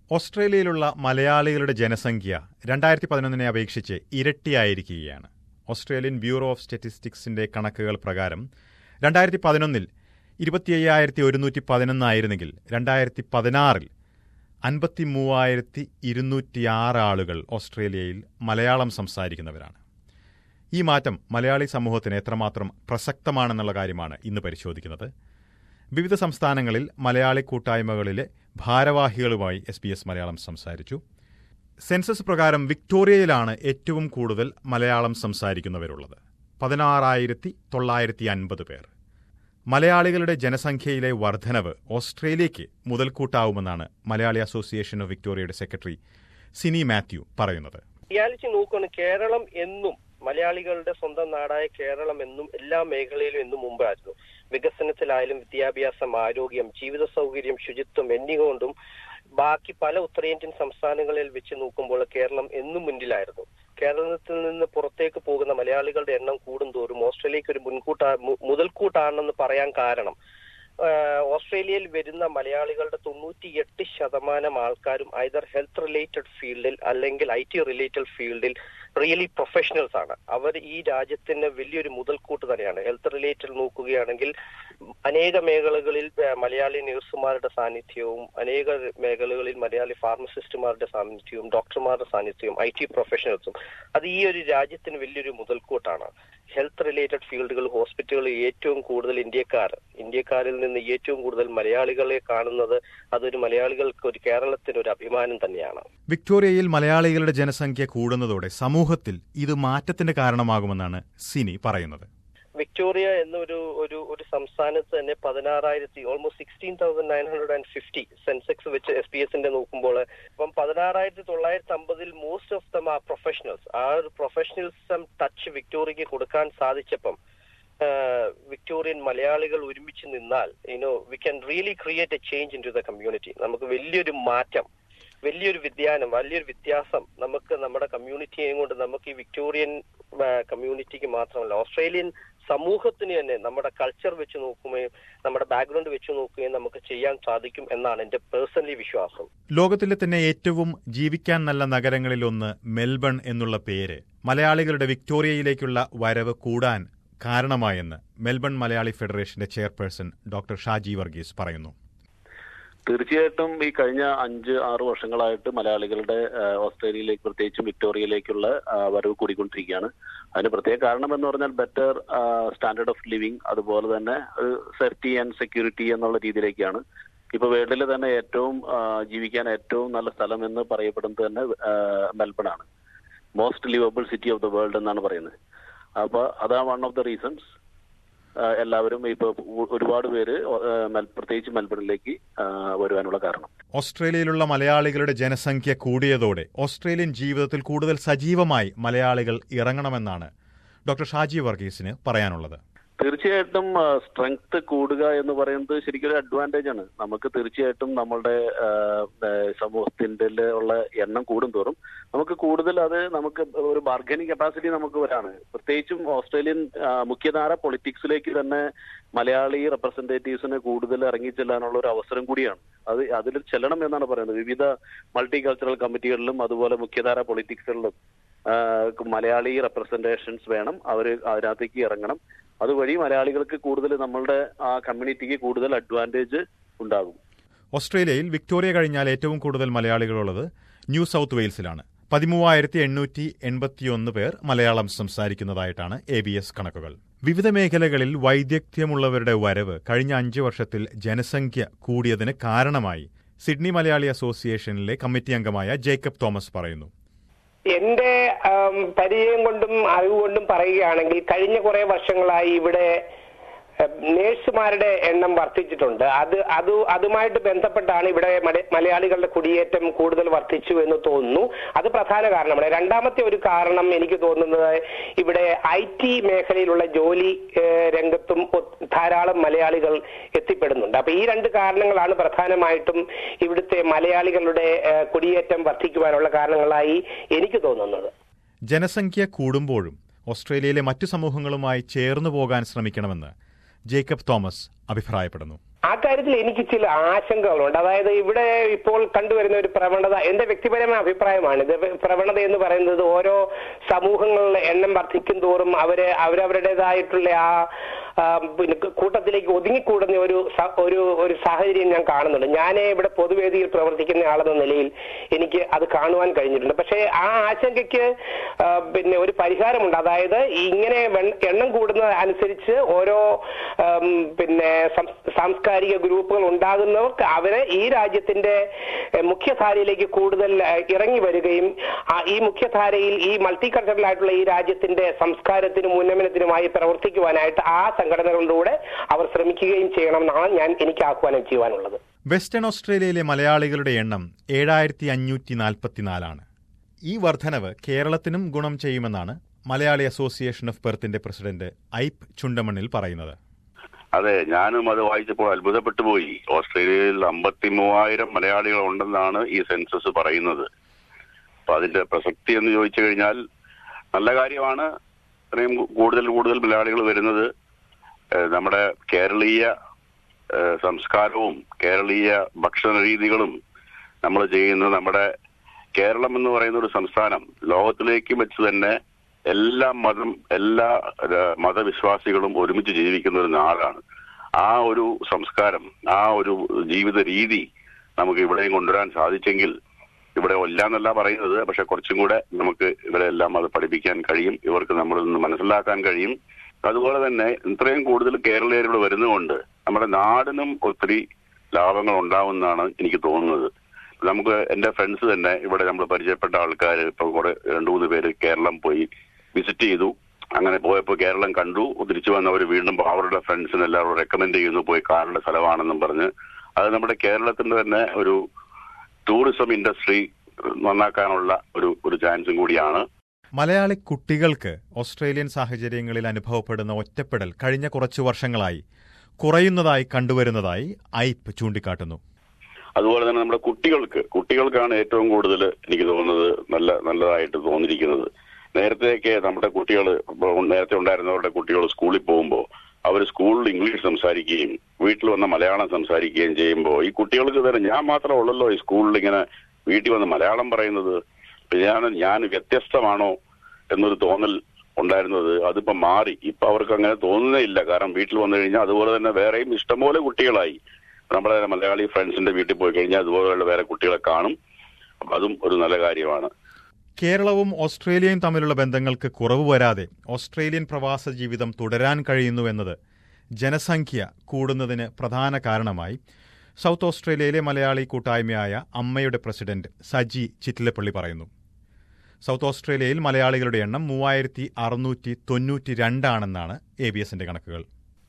ഓസ്ട്രേലിയയിലുള്ള മലയാളികളുടെ ജനസംഖ്യ രണ്ടായിരത്തി പതിനൊന്നിനെ അപേക്ഷിച്ച് ഇരട്ടിയായിരിക്കുകയാണ് ഓസ്ട്രേലിയൻ ബ്യൂറോ ഓഫ് സ്റ്റാറ്റിസ്റ്റിക്സിന്റെ കണക്കുകൾ പ്രകാരം രണ്ടായിരത്തി പതിനൊന്നിൽ ഇരുപത്തി അയ്യായിരത്തി ഒരുന്നൂറ്റി പതിനൊന്നായിരുന്നെങ്കിൽ രണ്ടായിരത്തി പതിനാറിൽ അൻപത്തി മൂവായിരത്തി ഇരുന്നൂറ്റിയാറ് ആളുകൾ ഓസ്ട്രേലിയയിൽ മലയാളം സംസാരിക്കുന്നവരാണ് ഈ മാറ്റം മലയാളി സമൂഹത്തിന് എത്രമാത്രം പ്രസക്തമാണെന്നുള്ള കാര്യമാണ് ഇന്ന് പരിശോധിക്കുന്നത് വിവിധ സംസ്ഥാനങ്ങളിൽ മലയാളി കൂട്ടായ്മകളിലെ ഭാരവാഹികളുമായി എസ് ബി എസ് മലയാളം സംസാരിച്ചു സെൻസസ് പ്രകാരം വിക്ടോറിയയിലാണ് ഏറ്റവും കൂടുതൽ മലയാളം സംസാരിക്കുന്നവരുള്ളത് പതിനാറായിരത്തി തൊള്ളായിരത്തി അൻപത് പേർ മലയാളികളുടെ ജനസംഖ്യയിലെ വർധനവ് ഓസ്ട്രേലിയയ്ക്ക് മുതൽക്കൂട്ടാവുമെന്നാണ് മലയാളി അസോസിയേഷൻ ഓഫ് വിക്ടോറിയയുടെ സെക്രട്ടറി സിനി മാത്യു പറയുന്നത് റിയാലിറ്റി നോക്കുകയാണ് കേരളം എന്നും മലയാളികളുടെ സ്വന്തം നാടായ കേരളം എന്നും എല്ലാ മേഖലയിലും എന്നും മുമ്പായിരുന്നു വികസനത്തിലായാലും വിദ്യാഭ്യാസം ആരോഗ്യം ജീവിത സൗകര്യം ശുചിത്വം എന്നിവ കൊണ്ടും ബാക്കി പല ഉത്തരേന്ത്യൻ സംസ്ഥാനങ്ങളിൽ വെച്ച് നോക്കുമ്പോൾ കേരളം എന്നും മുന്നിലായിരുന്നു കേരളത്തിൽ നിന്ന് പുറത്തേക്ക് പോകുന്ന മലയാളികളുടെ എണ്ണം കൂടുന്തോറും ഓസ്ട്രേലിയക്ക് ഒരു മുൻകൂട്ടാ മുതൽക്കൂട്ടാണെന്ന് പറയാൻ കാരണം ഓസ്ട്രേലിയയിൽ വരുന്ന മലയാളികളുടെ തൊണ്ണൂറ്റിയെട്ട് ശതമാനം ആൾക്കാരും ഐദർ ഹെൽത്ത് റിലേറ്റഡ് ഫീൽഡിൽ അല്ലെങ്കിൽ ഐ ടി റിലേറ്റഡ് ഫീൽഡിൽ റിയലി പ്രൊഫഷണൽസ് ആണ് അവർ ഈ രാജ്യത്തിന് വലിയൊരു മുതൽക്കൂട്ട് തന്നെയാണ് ഹെൽത്ത് റിലേറ്റഡ് നോക്കുകയാണെങ്കിൽ അനേക മേഖലകളിൽ മലയാളി നഴ്സുമാരുടെ സാന്നിധ്യവും അനേക മേഖലകളിൽ മലയാളി ഫാർമസിസ്റ്റുമാരുടെ സാന്നിധ്യവും ഡോക്ടർമാരുടെ സാന്നിധ്യവും ഐ ടി പ്രൊഫഷണൽസും അത് ഈ ഒരു രാജ്യത്തിന് വലിയൊരു മുതൽക്കൂട്ടാണ് ഹെൽത്ത് റിലേറ്റഡ് ഫീൽഡുകൾ ഹോസ്പിറ്റലുകൾ ഏറ്റവും കൂടുതൽ ഇന്ത്യക്കാർ ഇന്ത്യക്കാരിൽ നിന്ന് ഏറ്റവും കൂടുതൽ മലയാളികളെ കാണുന്നത് അതൊരു മലയാളികൾക്ക് ഒരു കേരളത്തിന് ഒരു അഭിമാനം തന്നെയാണ് വിക്ടോറിയയിൽ മലയാളികളുടെ ജനസംഖ്യ കൂടുന്നതോടെ സമൂഹത്തിൽ ഇത് മാറ്റത്തിന്റെ കാരണമാകുമെന്നാണ് സിനി പറയുന്നത് വിക്ടോറിയ എന്നൊരു ഒരു ഒരു സംസ്ഥാനത്ത് തന്നെ പതിനാറായിരത്തി almost sixteen thousand nine hundred and fifty census വെച്ച് എസ് പി എസിന്റെ നോക്കുമ്പോൾ ഇപ്പം പതിനാറായിരത്തി തൊള്ളായിരത്തി അമ്പതിൽ മോസ്റ്റ് ഓഫ് ദം ആ പ്രൊഫഷണൽസ് ആ ഒരു പ്രൊഫഷണൽസം ടച്ച് വിക്ടോറിയക്ക് കൊടുക്കാൻ സാധിച്ചപ്പം വിക്ടോറിയൻ മലയാളികൾ ഒരുമിച്ച് നിന്നാൽ you know we can really create a change in to the community നമുക്ക് വലിയൊരു മാറ്റം വലിയൊരു വ്യതിയാനം വലിയൊരു വ്യത്യാസം നമുക്ക് നമ്മുടെ കമ്മ്യൂണിറ്റിയെയും കൊണ്ട് നമുക്ക് ഈ വിക്ടോറിയൻ കമ്മ്യൂണിറ്റിക്ക് മാത്രമല്ല ഓസ്ട്രേലിയൻ സമൂഹത്തിന് തന്നെ നമ്മുടെ കൾച്ചർ വെച്ച് നോക്കുകയും നമ്മുടെ ബാക്ക്ഗ്രൗണ്ട് വെച്ച് നോക്കുകയും നമുക്ക് ചെയ്യാൻ സാധിക്കും എന്നാണ് എന്റെ പേഴ്സണലി വിശ്വാസം ലോകത്തിലെ തന്നെ ഏറ്റവും ജീവിക്കാൻ നല്ല നഗരങ്ങളിലൊന്ന് മെൽബൺ എന്നുള്ള പേര് മലയാളികളുടെ വിക്ടോറിയയിലേക്കുള്ള വരവ് കൂടാൻ കാരണമായെന്ന് മെൽബൺ മലയാളി ഫെഡറേഷന്റെ ചെയർപേഴ്സൺ ഡോക്ടർ ഷാജി വർഗീസ് പറയുന്നു തീർച്ചയായിട്ടും ഈ കഴിഞ്ഞ അഞ്ച് ആറ് വർഷങ്ങളായിട്ട് മലയാളികളുടെ ഓസ്ട്രേലിയയിലേക്ക് പ്രത്യേകിച്ചും വിക്ടോറിയയിലേക്കുള്ള വരവ് കൂടിക്കൊണ്ടിരിക്കുകയാണ് അതിന് പ്രത്യേക കാരണം എന്ന് പറഞ്ഞാൽ ബെറ്റർ സ്റ്റാൻഡേർഡ് ഓഫ് ലിവിങ് അതുപോലെ തന്നെ സേഫ്റ്റി ആൻഡ് സെക്യൂരിറ്റി എന്നുള്ള രീതിയിലേക്കാണ് ഇപ്പൊ വേൾഡിൽ തന്നെ ഏറ്റവും ജീവിക്കാൻ ഏറ്റവും നല്ല സ്ഥലം എന്ന് പറയപ്പെടുന്നത് തന്നെ മെൽബൺ ആണ് most liveable city of the world എന്നാണ് പറയുന്നത് അപ്പൊ അതാണ് വൺ ഓഫ് ദ റീസൺസ് എല്ലാവരും ഇപ്പൊ ഒരുപാട് പേര് പ്രത്യേകിച്ച് മെൽബണിലേക്ക് വരുവാനുള്ള കാരണം ഓസ്ട്രേലിയയിലുള്ള മലയാളികളുടെ ജനസംഖ്യ കൂടിയതോടെ ഓസ്ട്രേലിയൻ ജീവിതത്തിൽ കൂടുതൽ സജീവമായി മലയാളികൾ ഇറങ്ങണമെന്നാണ് ഡോക്ടർ ഷാജി വർഗീസിന് പറയാനുള്ളത് തീർച്ചയായിട്ടും സ്ട്രെങ്ത് കൂടുക എന്ന് പറയുന്നത് ശരിക്കും ഒരു അഡ്വാൻറ്റേജ് ആണ് നമുക്ക് തീർച്ചയായിട്ടും നമ്മളുടെ സമൂഹത്തിന്റെ ഉള്ള എണ്ണം കൂടുന്തോറും നമുക്ക് കൂടുതൽ അത് നമുക്ക് ഒരു ബാർഗനിങ് കപ്പാസിറ്റി നമുക്ക് വരാണ് പ്രത്യേകിച്ചും ഓസ്ട്രേലിയൻ മുഖ്യധാര പൊളിറ്റിക്സിലേക്ക് തന്നെ മലയാളി റെപ്രസെന്റേറ്റീവ്സിന് കൂടുതൽ ഇറങ്ങിച്ചെല്ലാനുള്ള ഒരു അവസരം കൂടിയാണ് അത് അതിൽ ചെല്ലണം എന്നാണ് പറയുന്നത് വിവിധ മൾട്ടി കൾച്ചറൽ കമ്മിറ്റികളിലും അതുപോലെ മുഖ്യധാര പൊളിറ്റിക്സുകളിലും മലയാളി റെപ്രസെന്റേഷൻസ് വേണം അവർ അതിനകത്തേക്ക് ഇറങ്ങണം അതുവഴി മലയാളികൾക്ക് കൂടുതൽ നമ്മളുടെ ആ കമ്മ്യൂണിറ്റിക്ക് കൂടുതൽ അഡ്വാൻറ്റേജ് ഉണ്ടാകും ഓസ്ട്രേലിയയിൽ വിക്ടോറിയ കഴിഞ്ഞാൽ ഏറ്റവും കൂടുതൽ മലയാളികളുള്ളത് ന്യൂ സൗത്ത് വെയിൽസിലാണ് പതിമൂവായിരത്തി എണ്ണൂറ്റി എൺപത്തിയൊന്ന് പേർ മലയാളം സംസാരിക്കുന്നതായിട്ടാണ് എ ബി എസ് കണക്കുകൾ വിവിധ മേഖലകളിൽ വൈദഗ്ധ്യമുള്ളവരുടെ വരവ് കഴിഞ്ഞ അഞ്ച് വർഷത്തിൽ ജനസംഖ്യ കൂടിയതിന് കാരണമായി സിഡ്നി മലയാളി അസോസിയേഷനിലെ കമ്മിറ്റി അംഗമായ ജേക്കബ് തോമസ് പറയുന്നു എന്റെ പരിചയം കൊണ്ടും അറിവ് കൊണ്ടും പറയുകയാണെങ്കിൽ കഴിഞ്ഞ കുറെ വർഷങ്ങളായി ഇവിടെ നേഴ്സുമാരുടെ എണ്ണം വർദ്ധിച്ചിട്ടുണ്ട് അത് അത് അതുമായിട്ട് ബന്ധപ്പെട്ടാണ് ഇവിടെ മലയാളികളുടെ കുടിയേറ്റം കൂടുതൽ വർദ്ധിച്ചു എന്ന് തോന്നുന്നു അത് പ്രധാന കാരണമാണ് രണ്ടാമത്തെ ഒരു കാരണം എനിക്ക് തോന്നുന്നത് ഇവിടെ ഐ ടി മേഖലയിലുള്ള ജോലി രംഗത്തും ധാരാളം മലയാളികൾ എത്തിപ്പെടുന്നുണ്ട് അപ്പൊ ഈ രണ്ട് കാരണങ്ങളാണ് പ്രധാനമായിട്ടും ഇവിടുത്തെ മലയാളികളുടെ കുടിയേറ്റം വർദ്ധിക്കുവാനുള്ള കാരണങ്ങളായി എനിക്ക് തോന്നുന്നത് ജനസംഖ്യ കൂടുമ്പോഴും ഓസ്ട്രേലിയയിലെ മറ്റു സമൂഹങ്ങളുമായി ചേർന്നു പോകാൻ ശ്രമിക്കണമെന്ന് ജേക്കബ് തോമസ് അഭിപ്രായപ്പെടുന്നു ആ കാര്യത്തിൽ എനിക്ക് ചില ആശങ്കകളുണ്ട് അതായത് ഇവിടെ ഇപ്പോൾ കണ്ടുവരുന്ന ഒരു പ്രവണത എന്റെ വ്യക്തിപരമായ അഭിപ്രായമാണ് ഇത് പ്രവണത എന്ന് പറയുന്നത് ഓരോ സമൂഹങ്ങളുടെ എണ്ണം വർദ്ധിക്കും തോറും അവര് അവരവരുടേതായിട്ടുള്ള ആ ആ, പിന്നെ കൂട്ടത്തിലേക്ക് ഒതുങ്ങിക്കൂടുന്ന ഒരു സ- ഒരു ഒരു സാഹചര്യം ഞാൻ കാണുന്നുണ്ട് ഞാൻ ഇവിടെ പൊതുവേദിയിൽ പ്രവർത്തിക്കുന്ന ആളെന്ന നിലയിൽ എനിക്ക് അത് കാണുവാൻ കഴിഞ്ഞിട്ടുണ്ട് പക്ഷേ ആ ആശങ്കയ്ക്ക് ആ, പിന്നെ ഒരു പരിഹാരമുണ്ട് അതായത് ഇങ്ങനെ വെൺ- എണ്ണം കൂടുന്നത് അനുസരിച്ച് ഓരോ ആം, പിന്നെ സം- സാംസ്കാരിക ഗ്രൂപ്പുകൾ ഉണ്ടാകുന്നവർക്ക് അവരെ ഈ രാജ്യത്തിന്റെ എഹ്, മുഖ്യധാരയിലേക്ക് കൂടുതൽ എഹ്, ഇറങ്ങി വരികയും ആ, ഈ മുഖ്യധാരയിൽ ഈ മൾട്ടി കൾച്ചറൽ ആയിട്ടുള്ള ഈ രാജ്യത്തിന്റെ സംസ്കാരത്തിനും ഉന്നമനത്തിനുമായി പ്രവർത്തിക്കുവാനായിട്ട് ആ സംഘടനകളിലൂടെ അവർ ശ്രമിക്കുകയും ചെയ്യണമെന്നാണ് ഞാൻ എനിക്ക് ആഹ്വാനം ചെയ്യുവാനുള്ളത് വെസ്റ്റേൺ ഓസ്ട്രേലിയയിലെ മലയാളികളുടെ എണ്ണം ഏഴായിരത്തി അഞ്ഞൂറ്റി നാൽപ്പത്തിനാലാണ് ഈ വർധനവ് കേരളത്തിനും ഗുണം ചെയ്യുമെന്നാണ് മലയാളി അസോസിയേഷൻ ഓഫ് പെർത്തിന്റെ പ്രസിഡന്റ് ഐപ്പ് ചുണ്ടമണ്ണിൽ പറയുന്നത് അതെ ഞാനും അത് വായിച്ചപ്പോൾ അത്ഭുതപ്പെട്ടു പോയി ഓസ്ട്രേലിയയിൽ അമ്പത്തി മൂവായിരം മലയാളികൾ ഉണ്ടെന്നാണ് ഈ സെൻസസ് പറയുന്നത് അപ്പൊ അതിന്റെ പ്രസക്തി എന്ന് ചോദിച്ചു കഴിഞ്ഞാൽ നല്ല കാര്യമാണ് ഇത്രയും കൂടുതൽ കൂടുതൽ മലയാളികൾ വരുന്നത് ഏഹ് നമ്മുടെ കേരളീയ ഏഹ് സംസ്കാരവും കേരളീയ ഭക്ഷണ രീതികളും നമ്മൾ ചെയ്യുന്ന നമ്മുടെ കേരളം എന്ന് പറയുന്ന ഒരു സംസ്ഥാനം ലോകത്തിലേക്ക് വെച്ച് തന്നെ എല്ലാ മതം എല്ലാ ഏഹ് മതവിശ്വാസികളും ഒരുമിച്ച് ജീവിക്കുന്ന ഒരു നാടാണ് ആ ഒരു സംസ്കാരം ആ ഒരു ജീവിത രീതി നമുക്ക് ഇവിടെയും കൊണ്ടുവരാൻ സാധിച്ചെങ്കിൽ ഇവിടെ ഇല്ലാന്നല്ല പറയുന്നത് പക്ഷെ കുറച്ചും കൂടെ നമുക്ക് ഇവിടെ എല്ലാം അത് പഠിപ്പിക്കാൻ കഴിയും ഇവർക്ക് നമ്മളിൽ നിന്ന് മനസ്സിലാക്കാൻ കഴിയും അതുപോലെ തന്നെ ഇത്രയും കൂടുതൽ കേരളീയർ ഇവിടെ വരുന്നതുകൊണ്ട് നമ്മുടെ നാടിനും ഒത്തിരി ലാഭങ്ങൾ ഉണ്ടാവുമെന്നാണ് എനിക്ക് തോന്നുന്നത് നമുക്ക് എന്റെ ഫ്രണ്ട്സ് തന്നെ ഇവിടെ നമ്മൾ പരിചയപ്പെട്ട ആൾക്കാർ ഇപ്പൊ കുറെ രണ്ടു മൂന്ന് പേര് കേരളം പോയി വിസിറ്റ് ചെയ്തു അങ്ങനെ പോയപ്പോൾ കേരളം കണ്ടു തിരിച്ചു വന്നവർ വീണ്ടും അവരുടെ ഫ്രണ്ട്സിന് എല്ലാവരും റെക്കമെൻഡ് ചെയ്യുന്നു പോയി കാണേണ്ട സ്ഥലമാണെന്നും പറഞ്ഞ് അത് നമ്മുടെ കേരളത്തിന്റെ തന്നെ ഒരു ടൂറിസം ഇൻഡസ്ട്രി നന്നാക്കാനുള്ള ഒരു ഒരു ചാൻസും കൂടിയാണ് മലയാളി കുട്ടികൾക്ക് ഓസ്ട്രേലിയൻ സാഹചര്യങ്ങളിൽ അനുഭവപ്പെടുന്ന ഒറ്റപ്പെടൽ കഴിഞ്ഞ കുറച്ചു വർഷങ്ങളായി കുറയുന്നതായി കണ്ടുവരുന്നതായി ഐപ്പ് ചൂണ്ടിക്കാട്ടുന്നു അതുപോലെ തന്നെ നമ്മുടെ കുട്ടികൾക്ക് കുട്ടികൾക്കാണ് ഏറ്റവും കൂടുതൽ എനിക്ക് തോന്നുന്നത് നല്ല നല്ലതായിട്ട് തോന്നിയിരിക്കുന്നത് നേരത്തെയൊക്കെ നമ്മുടെ കുട്ടികൾ നേരത്തെ ഉണ്ടായിരുന്നവരുടെ കുട്ടികൾ സ്കൂളിൽ പോകുമ്പോൾ അവർ സ്കൂളിൽ ഇംഗ്ലീഷ് സംസാരിക്കുകയും വീട്ടിൽ വന്ന് മലയാളം സംസാരിക്കുകയും ചെയ്യുമ്പോൾ ഈ കുട്ടികൾക്ക് തന്നെ ഞാൻ മാത്രമേ ഉള്ളല്ലോ ഈ സ്കൂളിൽ ഇങ്ങനെ വീട്ടിൽ വന്ന് മലയാളം പറയുന്നത് ഞാൻ ഞാൻ വ്യത്യസ്തമാണോ എന്നൊരു തോന്നൽ ഉണ്ടായിരുന്നത് അതിപ്പോ മാറി ഇപ്പൊ അവർക്ക് അങ്ങനെ തോന്നുന്നേ ഇല്ല കാരണം വീട്ടിൽ വന്നു കഴിഞ്ഞാൽ അതുപോലെ തന്നെ വേറെയും ഇഷ്ടംപോലെ കുട്ടികളായി നമ്മുടെ മലയാളി ഫ്രണ്ട്സിന്റെ വീട്ടിൽ പോയി കഴിഞ്ഞാൽ അതുപോലെയുള്ള വേറെ കുട്ടികളെ കാണും അപ്പൊ അതും ഒരു നല്ല കാര്യമാണ് കേരളവും ഓസ്ട്രേലിയയും തമ്മിലുള്ള ബന്ധങ്ങൾക്ക് കുറവ് വരാതെ ഓസ്ട്രേലിയൻ പ്രവാസ ജീവിതം തുടരാൻ കഴിയുന്നുവെന്നത് ജനസംഖ്യ കൂടുന്നതിന് പ്രധാന കാരണമായി സൗത്ത് ഓസ്ട്രേലിയയിലെ മലയാളി കൂട്ടായ്മയായ അമ്മയുടെ പ്രസിഡന്റ് സജി ചിറ്റിലപ്പള്ളി പറയുന്നു സൗത്ത് ഓസ്ട്രേലിയയിൽ മലയാളികളുടെ എണ്ണം മൂവായിരത്തി അറുന്നൂറ്റി തൊണ്ണൂറ്റി രണ്ടാണെന്നാണ് എ ബി എസിന്റെ കണക്കുകൾ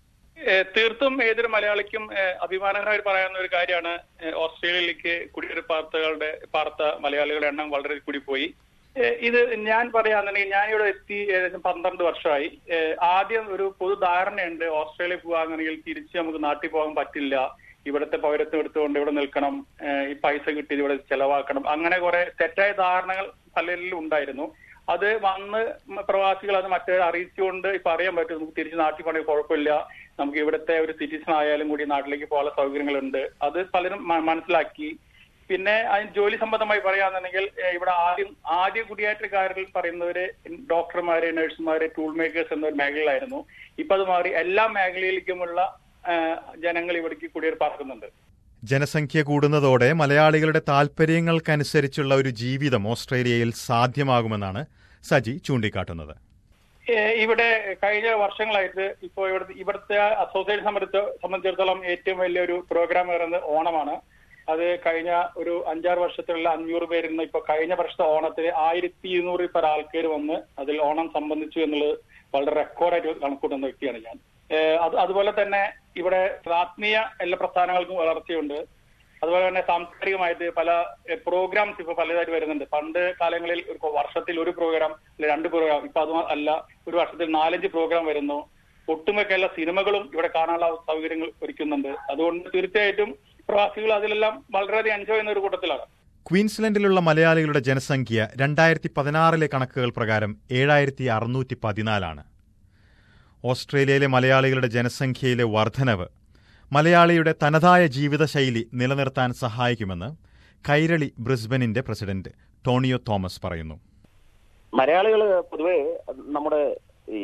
ഏഹ് തീർത്തും ഏതൊരു മലയാളിക്കും ഏഹ് അഭിമാനകരമായി പറയാവുന്ന ഒരു കാര്യമാണ് ഏഹ് ഓസ്ട്രേലിയയിലേക്ക് കുടിയേറി പാർത്തകളുടെ പാർത്ത മലയാളികളുടെ എണ്ണം വളരെ കൂടിപ്പോയി ഏഹ് ഇത് ഞാൻ പറയാന്നുണ്ടെങ്കിൽ ഞാൻ ഇവിടെ എത്തി ഏകദേശം പന്ത്രണ്ട് വർഷമായി ഏഹ് ആദ്യം ഒരു പൊതു ധാരണയുണ്ട് ഓസ്ട്രേലിയ പോകാന്നുണ്ടെങ്കിൽ തിരിച്ച് നമുക്ക് നാട്ടിൽ പോകാൻ പറ്റില്ല ഇവിടുത്തെ പൗരത്വം എടുത്തുകൊണ്ട് ഇവിടെ നിൽക്കണം ഏഹ് ഈ പൈസ കിട്ടി ഇവിടെ ചെലവാക്കണം അങ്ങനെ കുറെ തെറ്റായ ധാരണകൾ പലരിലും ഉണ്ടായിരുന്നു അത് വന്ന് പ്രവാസികൾ അത് മറ്റേ അറിയിച്ചുകൊണ്ട് ഇപ്പൊ അറിയാൻ പറ്റും നമുക്ക് തിരിച്ച് നാട്ടിൽ പോകണമെങ്കിൽ കുഴപ്പമില്ല നമുക്ക് ഇവിടുത്തെ ഒരു സിറ്റിസൺ ആയാലും കൂടി നാട്ടിലേക്ക് പോകാനുള്ള സൗകര്യങ്ങളുണ്ട് അത് പലരും മ- മനസ്സിലാക്കി പിന്നെ അതിന് ജോലി സംബന്ധമായി പറയാന്നുണ്ടെങ്കിൽ ഏഹ് ഇവിടെ ആദ്യം ആദ്യ കുടിയേറ്റക്കാരിൽ പറയുന്നവര് ഡോക്ടർമാര് നഴ്സുമാര് ടൂൾ മേക്കേഴ്സ് എന്ന ഒരു മേഖലയിലായിരുന്നു ഇപ്പൊ അത് മാറി എല്ലാ മേഖലയിലേക്കുമുള്ള ഏഹ് ജനങ്ങൾ ഇവിടേക്ക് കുടിയേറി പാർക്കുന്നുണ്ട് ജനസംഖ്യ കൂടുന്നതോടെ മലയാളികളുടെ താൽപര്യങ്ങൾക്കനുസരിച്ചുള്ള ഒരു ജീവിതം ഓസ്ട്രേലിയയിൽ സാധ്യമാകുമെന്നാണ് സജി ചൂണ്ടിക്കാട്ടുന്നത് ഏഹ് ഇവിടെ കഴിഞ്ഞ വർഷങ്ങളായിട്ട് ഇപ്പോൾ ഇവിടുത്തെ ഇവിടുത്തെ അസോസിയേഷൻ സംബന്ധിച്ച് സംബന്ധിച്ചിടത്തോളം ഏറ്റവും വലിയൊരു പ്രോഗ്രാം പറയുന്നത് ഓണമാണ് അത് കഴിഞ്ഞ ഒരു അഞ്ചാറ് വർഷത്തിലുള്ള അഞ്ഞൂറ് പേരിൽ നിന്ന് ഇപ്പൊ കഴിഞ്ഞ വർഷത്തെ ഓണത്തിന് ആയിരത്തി ഇരുന്നൂറിൽ പല ആൾക്കാർ വന്ന് അതിൽ ഓണം സംബന്ധിച്ചു എന്നുള്ളത് വളരെ റെക്കോർഡായിട്ട് കണക്കൂട്ടുന്ന വ്യക്തിയാണ് ഞാൻ ഏഹ് അത് അതുപോലെ തന്നെ ഇവിടെ ആത്മീയ എല്ലാ പ്രസ്ഥാനങ്ങൾക്കും വളർച്ചയുണ്ട് അതുപോലെ തന്നെ സാംസ്കാരികമായിട്ട് പല പ്രോഗ്രാംസ് ഇപ്പൊ പലതായിട്ട് വരുന്നുണ്ട് പണ്ട് കാലങ്ങളിൽ ഒരു വർഷത്തിൽ ഒരു പ്രോഗ്രാം അല്ലെ രണ്ട് പ്രോഗ്രാം ഇപ്പൊ അത് അല്ല ഒരു വർഷത്തിൽ നാലഞ്ച് പ്രോഗ്രാം വരുന്നു ഒട്ടുമിക്ക എല്ലാ സിനിമകളും ഇവിടെ കാണാനുള്ള സൗകര്യങ്ങൾ ഒരുക്കുന്നുണ്ട് അതുകൊണ്ട് തീർച്ചയായിട്ടും പ്രവാസികൾ അതിലെല്ലാം വളരെയധികം എൻജോയ് ചെയ്യുന്ന ഒരു കൂട്ടത്തിലാണ് ക്വീൻസ്ലൻഡിലുള്ള മലയാളികളുടെ ജനസംഖ്യ രണ്ടായിരത്തി പതിനാറിലെ കണക്കുകൾ പ്രകാരം ഏഴായിരത്തി അറുന്നൂറ്റി പതിനാലാണ് ഓസ്ട്രേലിയയിലെ മലയാളികളുടെ ജനസംഖ്യയിലെ വർധനവ് മലയാളിയുടെ തനതായ ജീവിതശൈലി നിലനിർത്താൻ സഹായിക്കുമെന്ന് കൈരളി ബ്രിസ്ബനിന്റെ പ്രസിഡന്റ് ടോണിയോ തോമസ് പറയുന്നു മലയാളികൾ പൊതുവെ നമ്മുടെ ഈ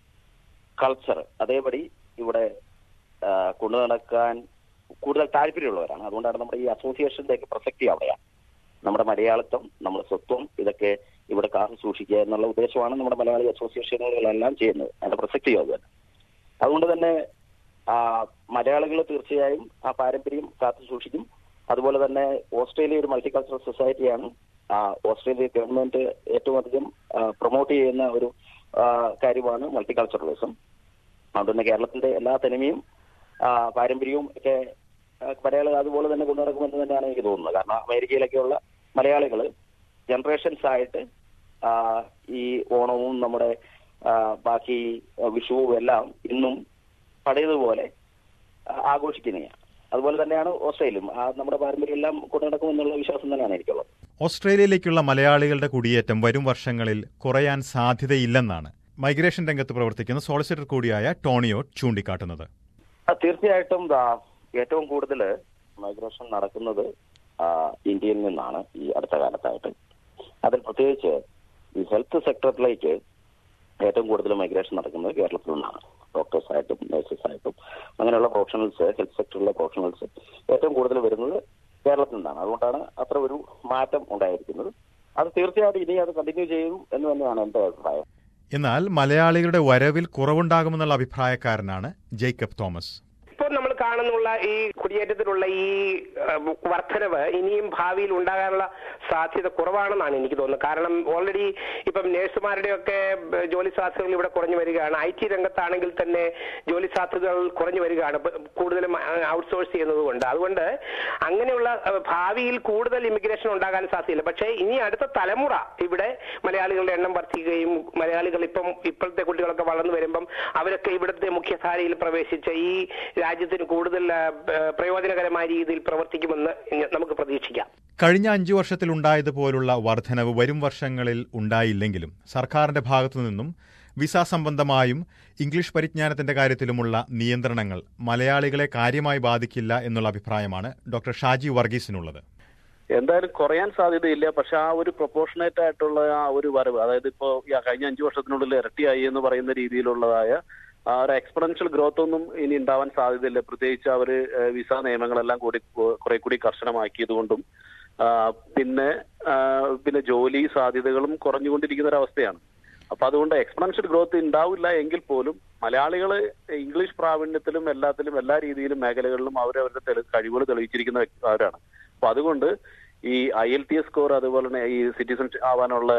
കൾച്ചർ അതേപടി ഇവിടെ ആ, കൊണ്ടു നടക്കാൻ കൂടുതൽ താല്പര്യമുള്ളവരാണ് അതുകൊണ്ടാണ് നമ്മുടെ ഈ അസോസിയേഷന്റെ ഒക്കെ പ്രസക്തി അവിടെയാണ് നമ്മുടെ മലയാളിത്വം നമ്മുടെ സ്വത്വം ഇതൊക്കെ ഇവിടെ കാത്തു സൂക്ഷിക്കുക എന്നുള്ള ഉദ്ദേശമാണ് നമ്മുടെ മലയാളി അസോസിയേഷനുകളെല്ലാം ചെയ്യുന്നത് അതിന്റെ പ്രസക്തി അത് തന്നെ അതുകൊണ്ട് തന്നെ ആ മലയാളികൾ തീർച്ചയായും ആ പാരമ്പര്യം കാത്തു സൂക്ഷിക്കും അതുപോലെ തന്നെ ഓസ്ട്രേലിയ ഒരു മൾട്ടികൾച്ചറൽ സൊസൈറ്റിയാണ് ആ ഓസ്ട്രേലിയ ഗവൺമെന്റ് ഏറ്റവും അധികം പ്രൊമോട്ട് ചെയ്യുന്ന ഒരു ആ, കാര്യമാണ് മൾട്ടികൾച്ചറലിസം അതുകൊണ്ട് തന്നെ കേരളത്തിന്റെ എല്ലാ തനിമയും ആ, പാരമ്പര്യവും ഒക്കെ മലയാളികൾ അതുപോലെ തന്നെ കൊണ്ടു നടക്കുമെന്ന് തന്നെയാണ് എനിക്ക് തോന്നുന്നത് കാരണം അമേരിക്കയിലൊക്കെയുള്ള മലയാളികൾ ജനറേഷൻസ് ആയിട്ട് ആ, ഈ ഓണവും നമ്മുടെ ആ, ബാക്കി വിഷുവും എല്ലാം ഇന്നും പഴയതുപോലെ ആ, ആഘോഷിക്കുന്നതാണ് അതുപോലെ തന്നെയാണ് ഓസ്ട്രേലിയയും ആ നമ്മുടെ പാരമ്പര്യം എല്ലാം കൊണ്ടു നടക്കുമെന്നുള്ള വിശ്വാസം തന്നെയാണ് എനിക്കുള്ളത് ഓസ്ട്രേലിയയിലേക്കുള്ള മലയാളികളുടെ കുടിയേറ്റം വരും വർഷങ്ങളിൽ കുറയാൻ സാധ്യതയില്ലെന്നാണ് മൈഗ്രേഷൻ രംഗത്ത് പ്രവർത്തിക്കുന്ന സോളിസിറ്റർ കൂടിയായ ടോണിയോ ചൂണ്ടിക്കാട്ടുന്നത് ആ, തീർച്ചയായിട്ടും ദാ ഏറ്റവും കൂടുതൽ മൈഗ്രേഷൻ നടക്കുന്നത് ആ, ഇന്ത്യയിൽ നിന്നാണ് ഈ അടുത്ത കാലത്തായിട്ട് അതിൽ പ്രത്യേകിച്ച് ഈ ഹെൽത്ത് സെക്ടറിലേക്ക് ഏറ്റവും കൂടുതൽ മൈഗ്രേഷൻ നടക്കുന്നത് കേരളത്തിൽ നിന്നാണ് ഡോക്ടേഴ്സ് ആയിട്ടും നഴ്സസ് ആയിട്ടും അങ്ങനെയുള്ള പ്രൊഫഷണൽസ് ഹെൽത്ത് സെക്ടറിലെ പ്രൊഫഷണൽസ് ഏറ്റവും കൂടുതൽ വരുന്നത് കേരളത്തിൽ നിന്നാണ് അതുകൊണ്ടാണ് അത്ര ഒരു മാറ്റം ഉണ്ടായിരിക്കുന്നത് അത് തീർച്ചയായിട്ടും ഇനി അത് കണ്ടിന്യൂ ചെയ്യും എന്ന് തന്നെയാണ് എന്റെ അഭിപ്രായം എന്നാൽ മലയാളികളുടെ വരവിൽ കുറവുണ്ടാകുമെന്നുള്ള അഭിപ്രായക്കാരനാണ് ജേക്കബ് തോമസ് ഇപ്പോൾ നമ്മൾ കാണുന്നുള്ള ഈ കുടിയേറ്റത്തിലുള്ള ഈ ഏഹ്, വർധനവ് ഇനിയും ഭാവിയിൽ ഉണ്ടാകാനുള്ള സാധ്യത കുറവാണെന്നാണ് എനിക്ക് തോന്നുന്നത് കാരണം ഓൾറെഡി ഇപ്പം നഴ്സുമാരുടെയൊക്കെ ഏഹ്, ജോലി സാധ്യതകൾ ഇവിടെ കുറഞ്ഞു വരികയാണ് ഐ ടി രംഗത്താണെങ്കിൽ തന്നെ ജോലി സാധ്യതകൾ കുറഞ്ഞു വരികയാണ് ഇപ്പൊ കൂടുതലും ഔട്ട്സോഴ്സ് ചെയ്യുന്നത് കൊണ്ട് അതുകൊണ്ട് അങ്ങനെയുള്ള ഏഹ്, ഭാവിയിൽ കൂടുതൽ ഇമിഗ്രേഷൻ ഉണ്ടാകാൻ സാധ്യതയില്ല പക്ഷേ ഇനി അടുത്ത തലമുറ ഇവിടെ മലയാളികളുടെ എണ്ണം വർദ്ധിക്കുകയും മലയാളികൾ ഇപ്പം ഇപ്പോഴത്തെ കുട്ടികളൊക്കെ വളർന്നു വരുമ്പം അവരൊക്കെ ഇവിടുത്തെ മുഖ്യധാരയിൽ പ്രവേശിച്ച് ഈ രാജ്യത്തിന് കൂടുതൽ ആ, പ- പ്രയോജനകരമായ രീതിയിൽ പ്രവർത്തിക്കുമെന്ന് ഇനി നമുക്ക് പ്രതീക്ഷിക്കാം കഴിഞ്ഞ അഞ്ചു വർഷത്തിലുണ്ടായതുപോലുള്ള വർധനവ് വരും വർഷങ്ങളിൽ ഉണ്ടായില്ലെങ്കിലും സർക്കാരിന്റെ ഭാഗത്തു നിന്നും വിസ സംബന്ധമായും ഇംഗ്ലീഷ് പരിജ്ഞാനത്തിന്റെ കാര്യത്തിലുമുള്ള നിയന്ത്രണങ്ങൾ മലയാളികളെ കാര്യമായി ബാധിക്കില്ല എന്നുള്ള അഭിപ്രായമാണ് ഡോക്ടർ ഷാജി വർഗീസിനുള്ളത് എന്തായാലും കുറയാൻ സാധ്യതയില്ല പക്ഷെ ആ ഒരു പ്രൊപ്പോർഷനേറ്റ് ആയിട്ടുള്ള ആ ഒരു വരവ് അതായത് ഇപ്പോ ഈ കഴിഞ്ഞ അഞ്ചു വർഷത്തിനുള്ളിൽ ഇരട്ടിയായി എന്ന് പറയുന്ന രീതിയിലുള്ളതായ ആ ഒരു എക്സ്പെറൻഷ്യൽ ഗ്രോത്ത് ഒന്നും ഇനി ഉണ്ടാവാൻ സാധ്യതയില്ല പ്രത്യേകിച്ച് അവര് ഏഹ്, വിസ നിയമങ്ങളെല്ലാം കൂടി കു- കുറെ കൂടി കർശനമാക്കിയത് കൊണ്ടും ആ, പിന്നെ ആ, പിന്നെ ജോലി സാധ്യതകളും കുറഞ്ഞുകൊണ്ടിരിക്കുന്ന ഒരു അവസ്ഥയാണ് അപ്പൊ അതുകൊണ്ട് എക്സ്പെറൻഷ്യൽ ഗ്രോത്ത് ഉണ്ടാവില്ല എങ്കിൽ പോലും മലയാളികൾ ഇംഗ്ലീഷ് പ്രാവീണ്യത്തിലും എല്ലാത്തിലും എല്ലാ രീതിയിലും മേഖലകളിലും അവരവരുടെ തെളി കഴിവുകൾ തെളിയിച്ചിരിക്കുന്ന വ്യക്തി- അവരാണ് അപ്പൊ അതുകൊണ്ട് ഈ IELTS score അതുപോലെ തന്നെ ഈ സിറ്റിസൺ ആവാനുള്ള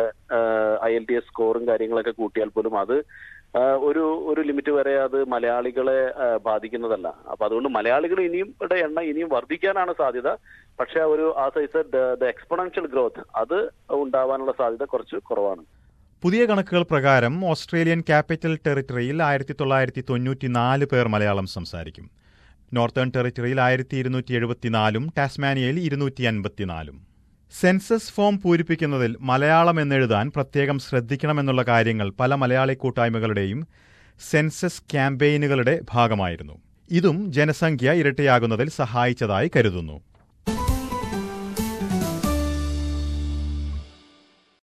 ഐ എൽ ടി എസ് സ്കോറും കാര്യങ്ങളൊക്കെ കൂട്ടിയാൽ പോലും അത് ആ, ഒരു ഒരു ലിമിറ്റ് വരെ അത് മലയാളികളെ ആ, ബാധിക്കുന്നതല്ല അപ്പൊ അതുകൊണ്ട് മലയാളികൾ ഇനിയും യുടെ എണ്ണം ഇനിയും വർദ്ധിക്കാനാണ് സാധ്യത പക്ഷെ ആ ഒരു ആ സൈസ് ദ എക്സ്പൊണൻഷ്യൽ ഗ്രോത്ത് അത് ഉണ്ടാവാനുള്ള സാധ്യത കുറച്ച് കുറവാണ് പുതിയ കണക്കുകൾ പ്രകാരം ഓസ്ട്രേലിയൻ ക്യാപിറ്റൽ ടെറിട്ടറിയിൽ ആയിരത്തി തൊള്ളായിരത്തി തൊണ്ണൂറ്റിനാല് പേർ മലയാളം സംസാരിക്കും നോർത്തേൺ ടെറിട്ടറിയിൽ ആയിരത്തി ഇരുന്നൂറ്റി എഴുപത്തിനാലും ടാസ്മാനിയയിൽ ഇരുന്നൂറ്റി അൻപത്തിനാലും സെൻസസ് ഫോം പൂരിപ്പിക്കുന്നതിൽ മലയാളം എന്നെഴുതാൻ പ്രത്യേകം ശ്രദ്ധിക്കണമെന്നുള്ള കാര്യങ്ങൾ പല മലയാളി കൂട്ടായ്മകളുടെയും സെൻസസ് ക്യാമ്പയിനുകളുടെ ഭാഗമായിരുന്നു ഇതും ജനസംഖ്യ ഇരട്ടിയാകുന്നതിൽ സഹായിച്ചതായി കരുതുന്നു